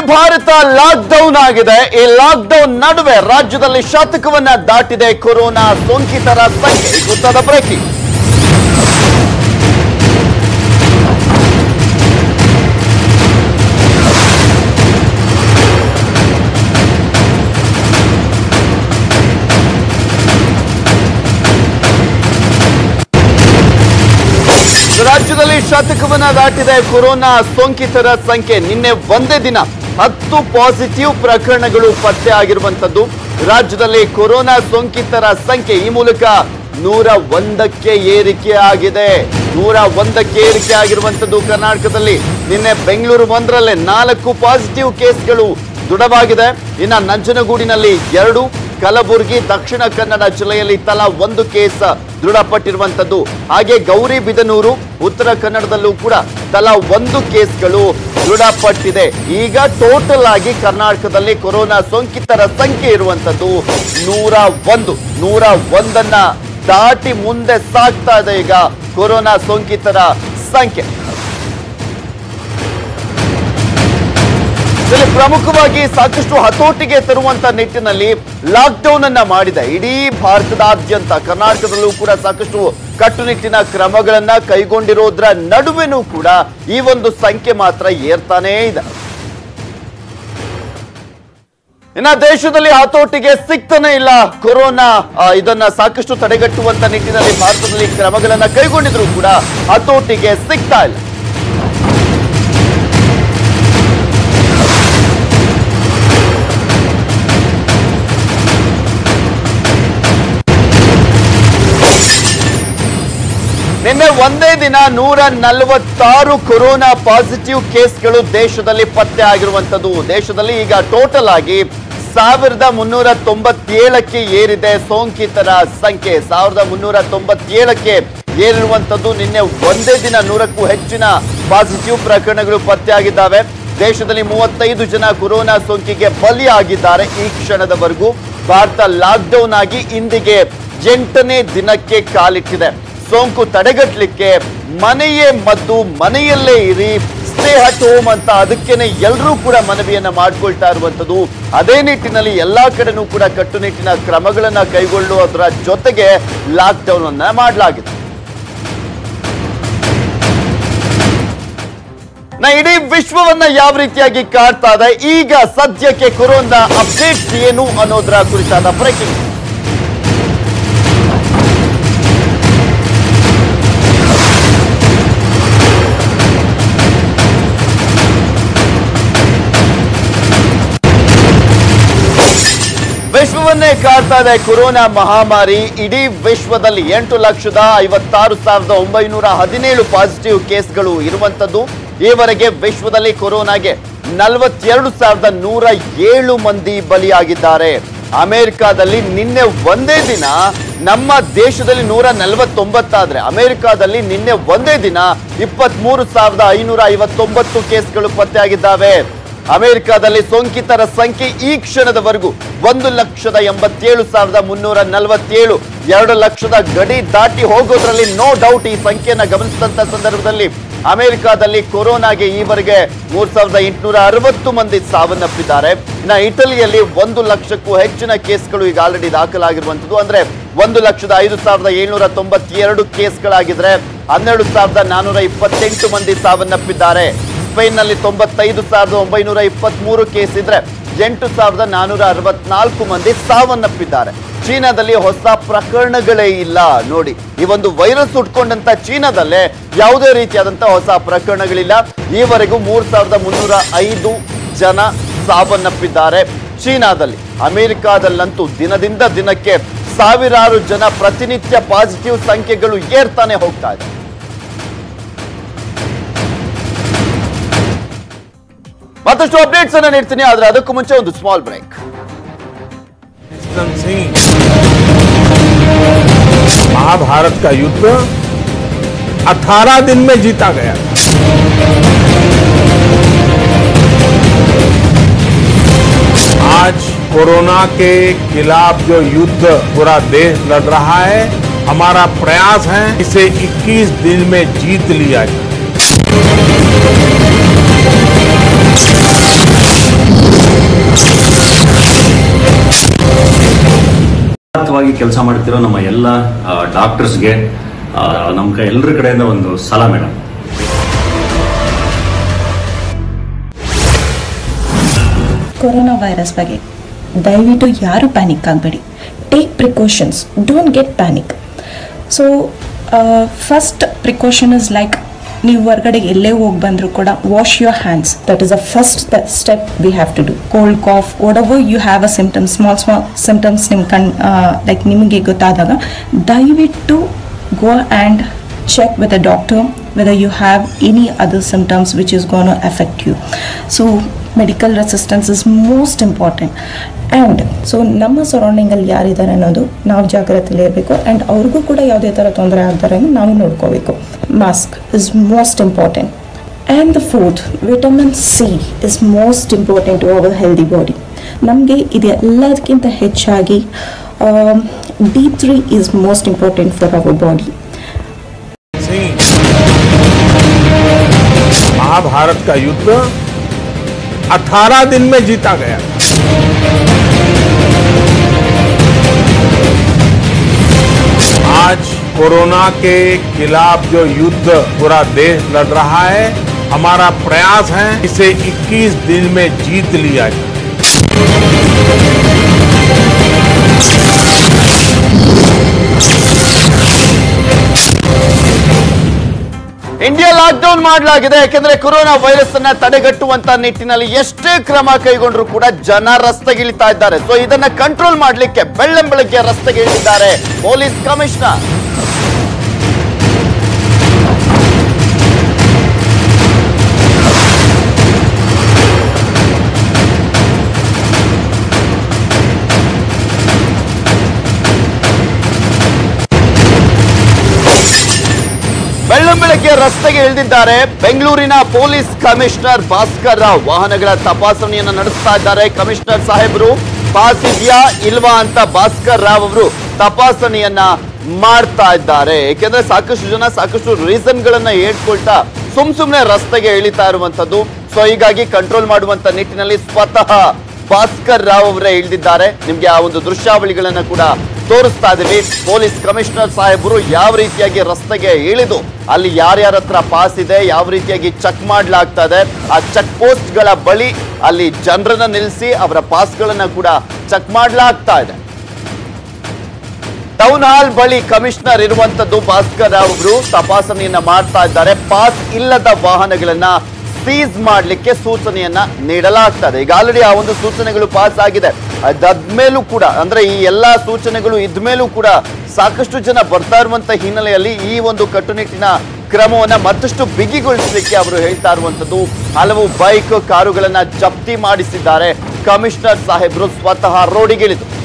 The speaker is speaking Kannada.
ಭಾರತ ಲಾಕ್ಡೌನ್ ಆಗಿದೆ ಈ ಲಾಕ್ಡೌನ್ ನಡುವೆ ರಾಜ್ಯದಲ್ಲಿ ಶತಕವನ್ನ ದಾಟಿದೆ ಕೊರೋನಾ ಸೋಂಕಿತರ ಸಂಖ್ಯೆ ಈ ಗೊತ್ತಾದ ಬ್ರೇಕಿಂಗ್ ರಾಜ್ಯದಲ್ಲಿ ಶತಕವನ್ನ ದಾಟಿದೆ ಕೊರೋನಾ ಸೋಂಕಿತರ ಸಂಖ್ಯೆ ನಿನ್ನೆ ಒಂದೇ ದಿನ ಹತ್ತು ಪಾಸಿಟಿವ್ ಪ್ರಕರಣಗಳು ಪತ್ತೆ ಆಗಿರುವಂತದ್ದು ರಾಜ್ಯದಲ್ಲಿ ಕೊರೋನಾ ಸೋಂಕಿತರ ಸಂಖ್ಯೆ ಈ ಮೂಲಕ ನೂರ ಒಂದಕ್ಕೆ ಏರಿಕೆ ಆಗಿದೆ ನೂರ ಒಂದಕ್ಕೆ ಏರಿಕೆ ಆಗಿರುವಂತದ್ದು ಕರ್ನಾಟಕದಲ್ಲಿ ನಿನ್ನೆ ಬೆಂಗಳೂರು ಒಂದರಲ್ಲೇ ನಾಲ್ಕು ಪಾಸಿಟಿವ್ ಕೇಸ್ಗಳು ದೃಢವಾಗಿದೆ ಇನ್ನ ನಂಜನಗೂಡಿನಲ್ಲಿ ಎರಡು ಕಲಬುರಗಿ ದಕ್ಷಿಣ ಕನ್ನಡ ಜಿಲ್ಲೆಯಲ್ಲಿ ತಲಾ ಒಂದು ಕೇಸ್ ದೃಢಪಟ್ಟಿರುವಂತದ್ದು ಹಾಗೆ ಗೌರಿಬಿದನೂರು ಉತ್ತರ ಕನ್ನಡದಲ್ಲೂ ಕೂಡ ತಲಾ ಒಂದು ಕೇಸ್ಗಳು ದೃಢಪಟ್ಟಿದೆ ಈಗ ಟೋಟಲ್ ಆಗಿ ಕರ್ನಾಟಕದಲ್ಲಿ ಕೊರೋನಾ ಸೋಂಕಿತರ ಸಂಖ್ಯೆ ಇರುವಂತದ್ದು ನೂರ ಒಂದು ನೂರ ಒಂದನ್ನ ದಾಟಿ ಮುಂದೆ ಸಾಗ್ತಾ ಇದೆ ಈಗ ಕೊರೋನಾ ಸೋಂಕಿತರ ಸಂಖ್ಯೆ ಇದರಲ್ಲಿ ಪ್ರಮುಖವಾಗಿ ಸಾಕಷ್ಟು ಹತೋಟಿಗೆ ತರುವಂತ ನಿಟ್ಟಿನಲ್ಲಿ ಲಾಕ್ಡೌನ್ ಅನ್ನ ಮಾಡಿದೆ ಇಡೀ ಭಾರತದಾದ್ಯಂತ ಕರ್ನಾಟಕದಲ್ಲೂ ಕೂಡ ಸಾಕಷ್ಟು ಕಟ್ಟುನಿಟ್ಟಿನ ಕ್ರಮಗಳನ್ನ ಕೈಗೊಂಡಿರೋದ್ರ ನಡುವೆನೂ ಕೂಡ ಈ ಒಂದು ಸಂಖ್ಯೆ ಮಾತ್ರ ಏರ್ತಾನೇ ಇದೆ ಇನ್ನ ದೇಶದಲ್ಲಿ ಹತೋಟಿಗೆ ಸಿಗ್ತಾನೆ ಇಲ್ಲ ಕೊರೋನಾ ಆ, ಇದನ್ನ ಸಾಕಷ್ಟು ತಡೆಗಟ್ಟುವಂತ ನಿಟ್ಟಿನಲ್ಲಿ ಭಾರತದಲ್ಲಿ ಕ್ರಮಗಳನ್ನ ಕೈಗೊಂಡಿದ್ರು ಕೂಡ ಹತೋಟಿಗೆ ಸಿಗ್ತಾ ಇಲ್ಲ ನಿನ್ನೆ ಒಂದೇ ದಿನ ನೂರ ನಲವತ್ತಾರು ಕೊರೋನಾ ಪಾಸಿಟಿವ್ ಕೇಸ್ಗಳು ದೇಶದಲ್ಲಿ ಪತ್ತೆ ಆಗಿರುವಂತದ್ದು ದೇಶದಲ್ಲಿ ಈಗ ಟೋಟಲ್ ಆಗಿ ಸಾವಿರದ ಮುನ್ನೂರ ತೊಂಬತ್ತೇಳಕ್ಕೆ ಏರಿದೆ ಸೋಂಕಿತರ ಸಂಖ್ಯೆ ಸಾವಿರದ ಮುನ್ನೂರ ತೊಂಬತ್ತೇಳಕ್ಕೆ ಏರಿರುವಂತದ್ದು ನಿನ್ನೆ ಒಂದೇ ದಿನ ನೂರಕ್ಕೂ ಹೆಚ್ಚಿನ ಪಾಸಿಟಿವ್ ಪ್ರಕರಣಗಳು ಪತ್ತೆಯಾಗಿದ್ದಾವೆ ದೇಶದಲ್ಲಿ ಮೂವತ್ತೈದು ಜನ ಕೊರೋನಾ ಸೋಂಕಿಗೆ ಬಲಿಯಾಗಿದ್ದಾರೆ ಈ ಕ್ಷಣದವರೆಗೂ ಭಾರತ ಲಾಕ್ಡೌನ್ ಆಗಿ ಇಂದಿಗೆ ಎಂಟನೇ ದಿನಕ್ಕೆ ಕಾಲಿಟ್ಟಿದೆ ಸೋಂಕು ತಡೆಗಟ್ಟಲಿಕ್ಕೆ ಮನೆಯೇ ಮದ್ದು ಮನೆಯಲ್ಲೇ ಇರಿ ಸ್ಟೇ ಅಟ್ ಹೋಮ್ ಅಂತ ಅದಕ್ಕೇನೆ ಎಲ್ಲರೂ ಕೂಡ ಮನವಿಯನ್ನ ಮಾಡ್ಕೊಳ್ತಾ ಇರುವಂತದ್ದು ಅದೇ ನಿಟ್ಟಿನಲ್ಲಿ ಎಲ್ಲಾ ಕಡೆನೂ ಕೂಡ ಕಟ್ಟುನಿಟ್ಟಿನ ಕ್ರಮಗಳನ್ನ ಕೈಗೊಳ್ಳುವುದರ ಜೊತೆಗೆ ಲಾಕ್ಡೌನ್ ಅನ್ನ ಮಾಡಲಾಗಿದೆ ನಾ ಇಡೀ ವಿಶ್ವವನ್ನ ಯಾವ ರೀತಿಯಾಗಿ ಕಾಡ್ತಾ ಇದೆ ಈಗ ಸದ್ಯಕ್ಕೆ ಕೊರೋನಾ ಅಪ್ಡೇಟ್ಸ್ ಏನು ಅನ್ನೋದರ ಕುರಿತಾದ ಬ್ರೇಕಿಂಗ್ ವಿಶ್ವವನ್ನೇ ಕಾಡ್ತಾ ಇದೆ ಕೊರೋನಾ ಮಹಾಮಾರಿ ಇಡೀ ವಿಶ್ವದಲ್ಲಿ ಎಂಟು ಲಕ್ಷದ ಐವತ್ತಾರು ಸಾವಿರದ ಒಂಬೈನೂರ ಹದಿನೇಳು ಪಾಸಿಟಿವ್ ಕೇಸ್ಗಳು ಇರುವಂತದ್ದು ಈವರೆಗೆ ವಿಶ್ವದಲ್ಲಿ ಕೊರೋನಾಗೆ ನಲವತ್ತೆರಡು ಸಾವಿರದ ನೂರ ಏಳು ಮಂದಿ ಬಲಿಯಾಗಿದ್ದಾರೆ ಅಮೆರಿಕಾದಲ್ಲಿ ನಿನ್ನೆ ಒಂದೇ ದಿನ ನಮ್ಮ ದೇಶದಲ್ಲಿ ನೂರ ನಲವತ್ತೊಂಬತ್ತಾದ್ರೆ ಅಮೆರಿಕಾದಲ್ಲಿ ನಿನ್ನೆ ಒಂದೇ ದಿನ ಇಪ್ಪತ್ಮೂರು ಸಾವಿರದ ಐನೂರ ಐವತ್ತೊಂಬತ್ತು ಕೇಸ್ಗಳು ಪತ್ತೆಯಾಗಿದ್ದಾವೆ ಅಮೆರಿಕದಲ್ಲಿ ಸೋಂಕಿತರ ಸಂಖ್ಯೆ ಈ ಕ್ಷಣದವರೆಗೂ ಒಂದು ಲಕ್ಷದ ಎಂಬತ್ತೇಳು ಸಾವಿರದ ಮುನ್ನೂರ ನಲವತ್ತೇಳು ಎರಡು ಲಕ್ಷದ ಗಡಿ ದಾಟಿ ಹೋಗೋದ್ರಲ್ಲಿ ನೋ ಡೌಟ್ ಈ ಸಂಖ್ಯೆಯನ್ನ ಗಮನಿಸಿದಂತ ಸಂದರ್ಭದಲ್ಲಿ ಅಮೆರಿಕದಲ್ಲಿ ಕೊರೋನಾಗೆ ಈವರೆಗೆ ಮೂರ್ ಸಾವಿರದ ಎಂಟುನೂರ ಅರವತ್ತು ಮಂದಿ ಸಾವನ್ನಪ್ಪಿದ್ದಾರೆ ಇನ್ನ ಇಟಲಿಯಲ್ಲಿ ಒಂದು ಲಕ್ಷಕ್ಕೂ ಹೆಚ್ಚಿನ ಕೇಸ್ಗಳು ಈಗ ಆಲ್ರೆಡಿ ದಾಖಲಾಗಿರುವಂತದ್ದು ಅಂದ್ರೆ ಒಂದು ಲಕ್ಷದ ಐದು ಸಾವಿರದ ಏಳ್ನೂರ ತೊಂಬತ್ತೆರಡು ಕೇಸ್ಗಳಾಗಿದ್ರೆ ಹನ್ನೆರಡು ಸಾವಿರದ ನಾನೂರ ಇಪ್ಪತ್ತೆಂಟು ಮಂದಿ ಸಾವನ್ನಪ್ಪಿದ್ದಾರೆ ಸ್ಪೇನ್ ನಲ್ಲಿ ತೊಂಬತ್ತೈದು ಸಾವಿರದ ಒಂಬೈನೂರ ಇಪ್ಪತ್ಮೂರು ಕೇಸ್ ಇದ್ರೆ ಎಂಟು ಸಾವಿರದ ನಾನೂರ ಅರವತ್ನಾಲ್ಕು ಮಂದಿ ಸಾವನ್ನಪ್ಪಿದ್ದಾರೆ ಚೀನಾದಲ್ಲಿ ಹೊಸ ಪ್ರಕರಣಗಳೇ ಇಲ್ಲ ನೋಡಿ ಈ ಒಂದು ವೈರಸ್ ಉಟ್ಕೊಂಡಂತ ಚೀನಾದಲ್ಲೇ ಯಾವುದೇ ರೀತಿಯಾದಂತ ಹೊಸ ಪ್ರಕರಣಗಳಿಲ್ಲ ಈವರೆಗೂ ಮೂರ್ ಸಾವಿರದ ಮುನ್ನೂರ ಐದು ಜನ ಸಾವನ್ನಪ್ಪಿದ್ದಾರೆ ಚೀನಾದಲ್ಲಿ ಅಮೆರಿಕಾದಲ್ಲಂತೂ ದಿನದಿಂದ ದಿನಕ್ಕೆ ಸಾವಿರಾರು ಜನ ಪ್ರತಿನಿತ್ಯ ಪಾಸಿಟಿವ್ ಸಂಖ್ಯೆಗಳು ಏರ್ತಾನೆ ಹೋಗ್ತಾ ಇದೆ ಮತ್ತಷ್ಟು ಅಪ್ಡೇಟ್ಸ್ ಅನ್ನ ನೀಡ್ತೀನಿ ಆದ್ರೆ ಅದಕ್ಕೂ ಮುಂಚೆ ಒಂದು ಸ್ಮಾಲ್ ಬ್ರೇಕ್ विक्रम सिंह महाभारत का युद्ध 18 दिन में जीता गया आज कोरोना के खिलाफ जो युद्ध पूरा देश लड़ रहा है हमारा प्रयास है इसे 21 दिन में जीत लिया जाए ನಿಸ್ವಾರ್ಥವಾಗಿ ಕೆಲಸ ಮಾಡ್ತಿರೋ ನಮ್ಮ ಎಲ್ಲ ಡಾಕ್ಟರ್ಸ್ಗೆ ನಮ್ಮ ಕ ಎಲ್ಲರ ಕಡೆಯಿಂದ ಒಂದು ಸಲ ಮೇಡಮ್ ಕೊರೋನಾ ವೈರಸ್ ಬಗ್ಗೆ ದಯವಿಟ್ಟು ಯಾರು ಪ್ಯಾನಿಕ್ ಆಗಬೇಡಿ take precautions don't get panic so first precaution is like ನೀವು ಹೊರಗಡೆ ಎಲ್ಲೇ ಹೋಗಿ ಬಂದರೂ ಕೂಡ wash your hands that is a first step we have to do cold cough whatever you have a symptoms small small symptoms ನಿಮ್ಮ ಕಣ್ ಲೈಕ್ ನಿಮಗೆ ಗೊತ್ತಾದಾಗ ದಯವಿಟ್ಟು go and check with a doctor whether you have any other symptoms which is going to affect you so medical resistance is most important and so ನಮ್ಮ ಸರೌಂಡಿಂಗಲ್ಲಿ ಯಾರಿದ್ದಾರೆ ಅನ್ನೋದು ನಾವು ಜಾಗ್ರತೆಯಲ್ಲಿ ಇರಬೇಕು ಆ್ಯಂಡ್ ಅವ್ರಿಗೂ ಕೂಡ ಯಾವುದೇ ಥರ ತೊಂದರೆ ಆಗ್ದಾರೆ ನಾವು ನೋಡ್ಕೋಬೇಕು mask is most important and the fourth vitamin C is most important to our healthy body ನಮಗೆ ಇದೆಲ್ಲದಕ್ಕಿಂತ ಹೆಚ್ಚಾಗಿ D three is most important for our body Singh Mahabharat का युद्ध 18 दिन में जीता गया था आज कोरोना के खिलाफ जो युद्ध पूरा देश लड़ रहा है हमारा प्रयास है इसे 21 दिन में जीत लिया जाए ಇಂಡಿಯಾ ಲಾಕ್ಡೌನ್ ಮಾಡಲಾಗಿದೆ ಯಾಕೆಂದ್ರೆ ಕೊರೋನಾ ವೈರಸ್ ಅನ್ನ ತಡೆಗಟ್ಟುವಂತ ನಿಟ್ಟಿನಲ್ಲಿ ಎಷ್ಟೇ ಕ್ರಮ ಕೈಗೊಂಡ್ರು ಕೂಡ ಜನ ರಸ್ತೆಗಿಳಿತಾ ಇದ್ದಾರೆ ಸೊ ಇದನ್ನ ಕಂಟ್ರೋಲ್ ಮಾಡ್ಲಿಕ್ಕೆ ಬೆಳ್ಳಂಬೆಳಗ್ಗೆ ರಸ್ತೆಗೆ ಇಳಿದಿದ್ದಾರೆ ಪೊಲೀಸ್ ಕಮಿಷನರ್ ಬೆಳ್ಳಂಬೆಳಗ್ಗೆ ರಸ್ತೆಗೆ ಇಳಿದಿದ್ದಾರೆ ಬೆಂಗಳೂರಿನ ಪೊಲೀಸ್ ಕಮಿಷನರ್ ಭಾಸ್ಕರ್ ರಾವ್ ವಾಹನಗಳ ತಪಾಸಣೆಯನ್ನ ನಡೆಸ್ತಾ ಇದ್ದಾರೆ ಕಮಿಷನರ್ ಸಾಹೇಬರು ಪಾಸ್ ಇದೆಯಾ ಇಲ್ವಾ ಅಂತ ಭಾಸ್ಕರ್ ರಾವ್ ಅವರು ತಪಾಸಣೆಯನ್ನ ಮಾಡ್ತಾ ಇದ್ದಾರೆ ಏಕೆಂದ್ರೆ ಸಾಕಷ್ಟು ಜನ ಸಾಕಷ್ಟು ರೀಸನ್ ಗಳನ್ನ ಹೇಳ್ಕೊಳ್ತಾ ಸುಮ್ ಸುಮ್ನೆ ರಸ್ತೆಗೆ ಇಳಿತಾ ಇರುವಂತದ್ದು ಸೊ ಹೀಗಾಗಿ ಕಂಟ್ರೋಲ್ ಮಾಡುವಂತ ನಿಟ್ಟಿನಲ್ಲಿ ಸ್ವತಃ ಭಾಸ್ಕರ್ ರಾವ್ ಅವರೇ ಇಳಿದಿದ್ದಾರೆ ನಿಮ್ಗೆ ಆ ಒಂದು ದೃಶ್ಯಾವಳಿಗಳನ್ನ ಕೂಡ ತೋರಿಸ್ತಾ ಇದೀವಿ ಪೊಲೀಸ್ ಕಮಿಷನರ್ ಸಾಹೇಬರು ಯಾವ ರೀತಿಯಾಗಿ ರಸ್ತೆಗೆ ಇಳಿದು ಅಲ್ಲಿ ಯಾರ್ಯಾರ ಹತ್ರ ಪಾಸ್ ಇದೆ ಯಾವ ರೀತಿಯಾಗಿ ಚೆಕ್ ಮಾಡ್ಲಾಗ್ತಾ ಇದೆ ಆ ಚೆಕ್ ಪೋಸ್ಟ್ ಗಳ ಬಳಿ ಅಲ್ಲಿ ಜನರನ್ನ ನಿಲ್ಲಿಸಿ ಅವರ ಪಾಸ್ಗಳನ್ನ ಕೂಡ ಚೆಕ್ ಮಾಡ್ಲಾಗ್ತಾ ಇದೆ ಟೌನ್ ಹಾಲ್ ಬಳಿ ಕಮಿಷನರ್ ಇರುವಂತದ್ದು ಭಾಸ್ಕರ್ ರಾವ್ ಅವರು ತಪಾಸಣೆಯನ್ನ ಮಾಡ್ತಾ ಇದ್ದಾರೆ ಪಾಸ್ ಇಲ್ಲದ ವಾಹನಗಳನ್ನ ಸೀಸ್ ಮಾಡ್ಲಿಕ್ಕೆ ಸೂಚನೆಯನ್ನ ನೀಡಲಾಗ್ತದೆ ಈಗ ಆಲ್ರೆಡಿ ಆ ಒಂದು ಸೂಚನೆಗಳು ಪಾಸ್ ಆಗಿದೆ ಅದಾದ್ಮೇಲೂ ಕೂಡ ಅಂದ್ರೆ ಈ ಎಲ್ಲಾ ಸೂಚನೆಗಳು ಇದ್ಮೇಲೂ ಕೂಡ ಸಾಕಷ್ಟು ಜನ ಬರ್ತಾ ಇರುವಂತ ಹಿನ್ನೆಲೆಯಲ್ಲಿ ಈ ಒಂದು ಕಟ್ಟುನಿಟ್ಟಿನ ಕ್ರಮವನ್ನ ಮತ್ತಷ್ಟು ಬಿಗಿಗೊಳಿಸಲಿಕ್ಕೆ ಅವರು ಹೇಳ್ತಾ ಇರುವಂತದ್ದು ಹಲವು ಬೈಕ್ ಕಾರುಗಳನ್ನ ಜಪ್ತಿ ಮಾಡಿಸಿದ್ದಾರೆ ಕಮಿಷನರ್ ಸಾಹೇಬರು ಸ್ವತಃ ರೋಡಿಗಿಳಿದು